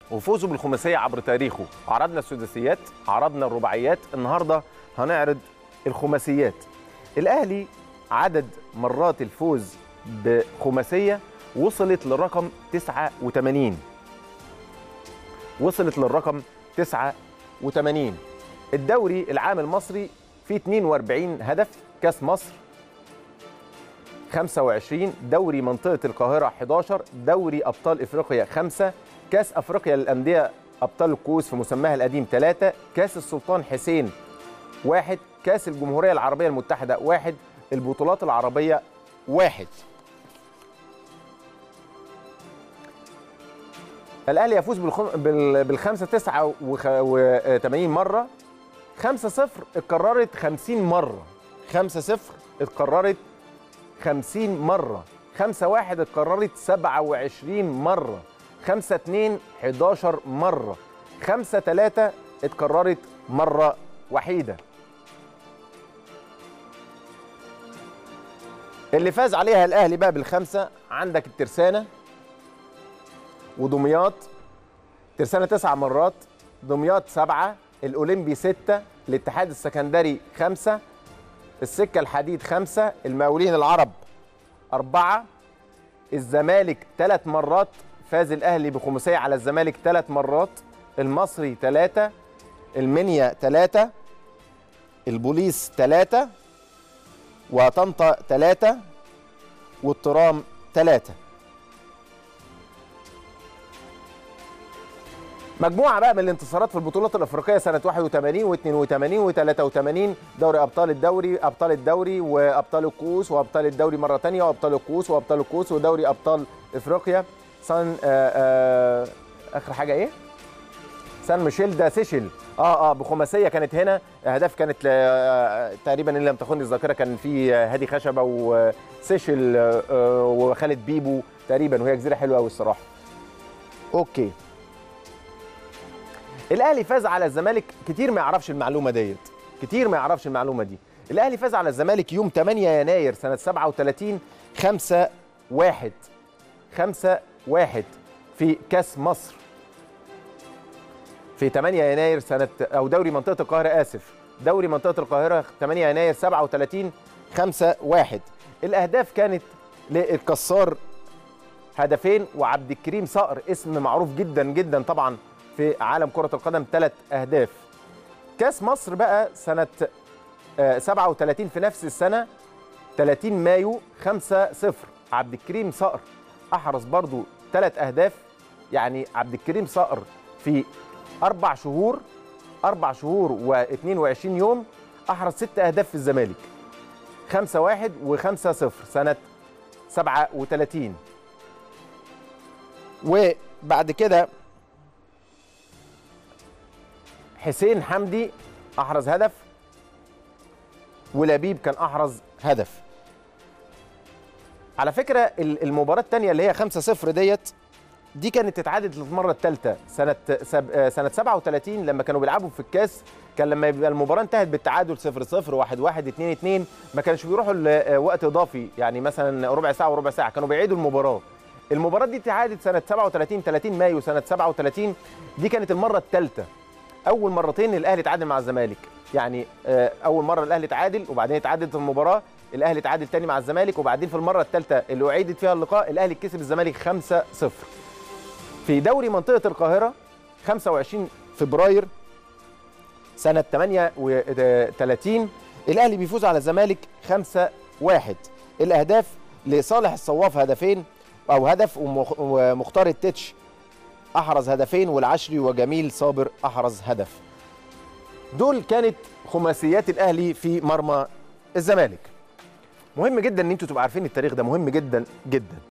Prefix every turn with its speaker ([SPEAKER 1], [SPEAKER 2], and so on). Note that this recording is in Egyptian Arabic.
[SPEAKER 1] وفوزه بالخماسيه عبر تاريخه عرضنا السداسيات عرضنا الرباعيات النهارده هنعرض الخماسيات الاهلي عدد مرات الفوز بخماسيه وصلت للرقم 89 وصلت للرقم 89 الدوري العام المصري فيه 42 هدف كاس مصر 25 دوري منطقة القاهرة 11 دوري أبطال إفريقيا 5 كاس أفريقيا للأندية أبطال الكؤوس في مسماها القديم 3 كاس السلطان حسين 1 كاس الجمهورية العربية المتحدة 1 البطولات العربية 1 الأهلي يفوز بالخم... بال... بالخمسة 89 مرة 5 0 اتكررت 50 مرة 5 0 اتكررت 50 مرة 5 1 اتكررت 27 مرة 5 2 11 مرة 5 3 اتكررت مرة وحيدة اللي فاز عليها الأهلي بقى بالخمسة عندك الترسانة ودمياط ترسانة تسع مرات دمياط سبعة الأولمبي ستة الاتحاد السكندري خمسة السكة الحديد خمسة المقاولين العرب أربعة الزمالك ثلاث مرات فاز الأهلي بخماسية على الزمالك ثلاث مرات المصري ثلاثة المنيا ثلاثة البوليس ثلاثة وطنطا ثلاثة والترام ثلاثة مجموعه بقى من الانتصارات في البطولات الافريقيه سنه 81 و82 و83 دوري ابطال الدوري ابطال الدوري وابطال الكؤوس وابطال الدوري مره ثانيه وابطال الكؤوس وابطال الكؤوس ودوري ابطال افريقيا سان آآ آآ اخر حاجه ايه؟ سان ميشيل دا سيشل اه اه بخماسيه كانت هنا اهداف كانت آه تقريبا ان لم تخني الذاكره كان في هادي خشبه وسيشل آه وخالد بيبو تقريبا وهي جزيره حلوه قوي الصراحه. اوكي. الاهلي فاز على الزمالك كتير ما يعرفش المعلومه ديت كتير ما يعرفش المعلومه دي الاهلي فاز على الزمالك يوم 8 يناير سنه 37 5 1 5 1 في كاس مصر في 8 يناير سنه او دوري منطقه القاهره اسف دوري منطقه القاهره 8 يناير 37 5 1 الاهداف كانت للكسار هدفين وعبد الكريم صقر اسم معروف جدا جدا طبعا في عالم كرة القدم ثلاث أهداف كاس مصر بقى سنة 37 في نفس السنة 30 مايو 5 0 عبد الكريم صقر أحرز برضو ثلاث أهداف يعني عبد الكريم صقر في أربع شهور أربع شهور و22 يوم أحرز ست أهداف في الزمالك 5 1 و5 0 سنة 37 وبعد كده حسين حمدي احرز هدف ولبيب كان احرز هدف على فكره المباراه الثانيه اللي هي 5-0 ديت دي كانت اتعادت للمره الثالثه سنه سب... سنه 37 لما كانوا بيلعبوا في الكاس كان لما يبقى المباراه انتهت بالتعادل 0 0 1 1 2 2 ما كانش بيروحوا لوقت اضافي يعني مثلا ربع ساعه وربع ساعه كانوا بيعيدوا المباراه المباراه دي اتعادت سنه 37 30 مايو سنه 37 دي كانت المره الثالثه اول مرتين الاهلي تعادل مع الزمالك يعني اول مره الاهلي تعادل وبعدين اتعادلت المباراه الاهلي تعادل تاني مع الزمالك وبعدين في المره الثالثه اللي اعيدت فيها اللقاء الاهلي كسب الزمالك 5 0 في دوري منطقه القاهره 25 فبراير سنه 38 الاهلي بيفوز على الزمالك 5 1 الاهداف لصالح الصواف هدفين او هدف ومختار التتش احرز هدفين والعشري وجميل صابر احرز هدف دول كانت خماسيات الاهلي في مرمى الزمالك مهم جدا ان انتوا تبقوا عارفين التاريخ ده مهم جدا جدا